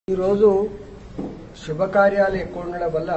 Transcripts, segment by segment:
ఈరోజు శుభకార్యాలు ఎక్కువ ఉండడం వల్ల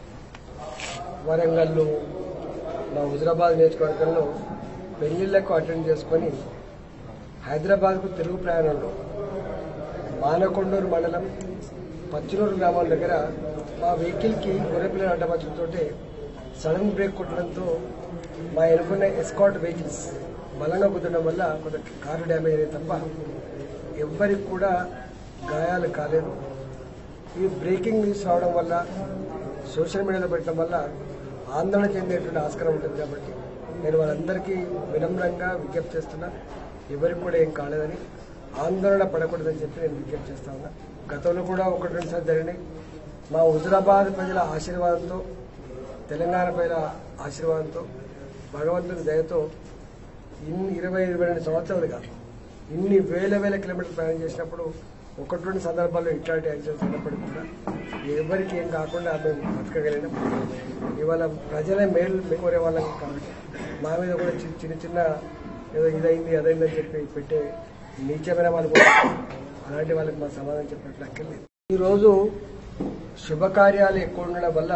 వరంగల్ మా హుజరాబాద్ నియోజకవర్గంలో పెళ్లిళ్లకు అటెండ్ చేసుకొని హైదరాబాద్కు తిరుగు ప్రయాణంలో మానకొండూరు మండలం పచ్చినూరు గ్రామాల దగ్గర మా వెహికల్కి గొర్రెపిల్లల అడ్డమచ్చడంతో సడన్ బ్రేక్ కొట్టడంతో మా ఎనుకున్న ఎస్కాట్ వెహికల్స్ బలంగా కుదరడం వల్ల కొంత కారు డ్యామేజ్ అయ్యేది తప్ప ఎవ్వరికి కూడా గాయాలు కాలేదు ఈ బ్రేకింగ్ న్యూస్ రావడం వల్ల సోషల్ మీడియాలో పెట్టడం వల్ల ఆందోళన చెందేటువంటి ఆస్కారం ఉంటుంది కాబట్టి నేను వాళ్ళందరికీ వినమ్రంగా విజ్ఞప్తి చేస్తున్నా ఎవరికి కూడా ఏం కాలేదని ఆందోళన పడకూడదని చెప్పి నేను విజ్ఞప్తి చేస్తా ఉన్నా గతంలో కూడా ఒకటి రెండు సార్లు జరిగినాయి మా హుజరాబాద్ ప్రజల ఆశీర్వాదంతో తెలంగాణ ప్రజల ఆశీర్వాదంతో భగవంతుని దయతో ఇన్ని ఇరవై ఇరవై రెండు సంవత్సరాలుగా ఇన్ని వేల వేల కిలోమీటర్లు ప్రయాణం చేసినప్పుడు ఒకటి రెండు సందర్భాల్లో ఇట్లాంటి యాక్సిడెంట్స్ ఉన్నప్పటికీ కూడా ఎవరికి ఏం కాకుండా మేము బతకగలిగినాం ఇవాళ ప్రజలే మేలు కోరే వాళ్ళం కాబట్టి మా మీద కూడా చి- చిన్న చిన్న ఏదో ఇదైంది అదైందని చెప్పి పెట్టే నీచమైన వాళ్ళు కూడా అలాంటి వాళ్ళకి మా సమాధానం చెప్పినట్లు అక్కర్లేదు ఈరోజు శుభకార్యాలు ఎక్కువ ఉండడం వల్ల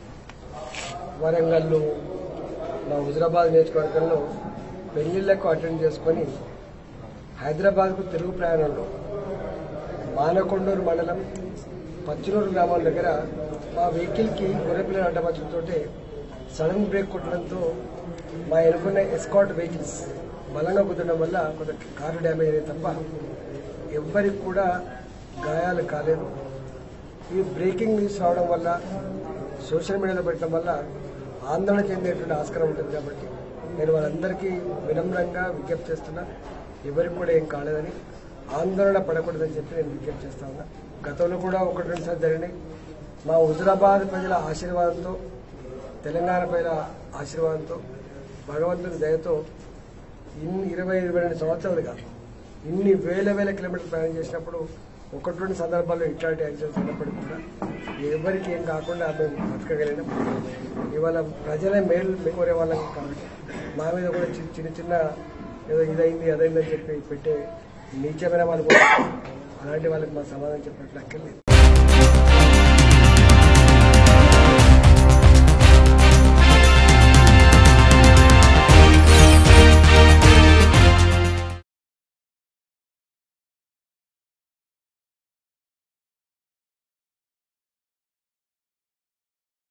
వరంగల్ మా హుజరాబాద్ నియోజకవర్గంలో పెళ్లిళ్లకు అటెండ్ చేసుకొని హైదరాబాద్కు తిరుగు ప్రయాణంలో మానకొండూరు మండలం పచ్చినూరు గ్రామాల దగ్గర మా వెహికల్కి గొర్రెపిల్లల అడ్డమచ్చడంతో సడన్ బ్రేక్ కొట్టడంతో మా ఎనుకున్న ఎస్కాట్ వెహికల్స్ బలంగా కుదరడం వల్ల కొంత కారు డ్యామేజ్ అయ్యేది తప్ప ఎవ్వరికి కూడా గాయాలు కాలేదు ఈ బ్రేకింగ్ న్యూస్ రావడం వల్ల సోషల్ మీడియాలో పెట్టడం వల్ల ఆందోళన చెందేటువంటి ఆస్కారం ఉంటుంది కాబట్టి నేను వాళ్ళందరికీ వినమ్రంగా విజ్ఞప్తి చేస్తున్నా ఎవరికి కూడా ఏం కాలేదని ఆందోళన పడకూడదని చెప్పి నేను విజ్ఞప్తి చేస్తా ఉన్నా గతంలో కూడా ఒకటి రెండు సార్లు జరిగినాయి మా హుజరాబాద్ ప్రజల ఆశీర్వాదంతో తెలంగాణ ప్రజల ఆశీర్వాదంతో భగవంతుని దయతో ఇన్ని ఇరవై ఇరవై రెండు సంవత్సరాలుగా ఇన్ని వేల వేల కిలోమీటర్లు ప్రయాణం చేసినప్పుడు ఒకటి రెండు సందర్భాల్లో ఇట్లాంటి యాక్సిడెంట్స్ ఉన్నప్పటికీ కూడా ఎవరికి ఏం కాకుండా మేము బతకగలిగినాం ఇవాళ ప్రజలే మేలు కోరే వాళ్ళం కాబట్టి మా మీద కూడా చి- చిన్న చిన్న ఏదో ఇదైంది అదైందని చెప్పి పెట్టే నీచమైన వాళ్ళు కూడా అలాంటి వాళ్ళకి మా సమాధానం చెప్పినట్లు అక్కర్లేదు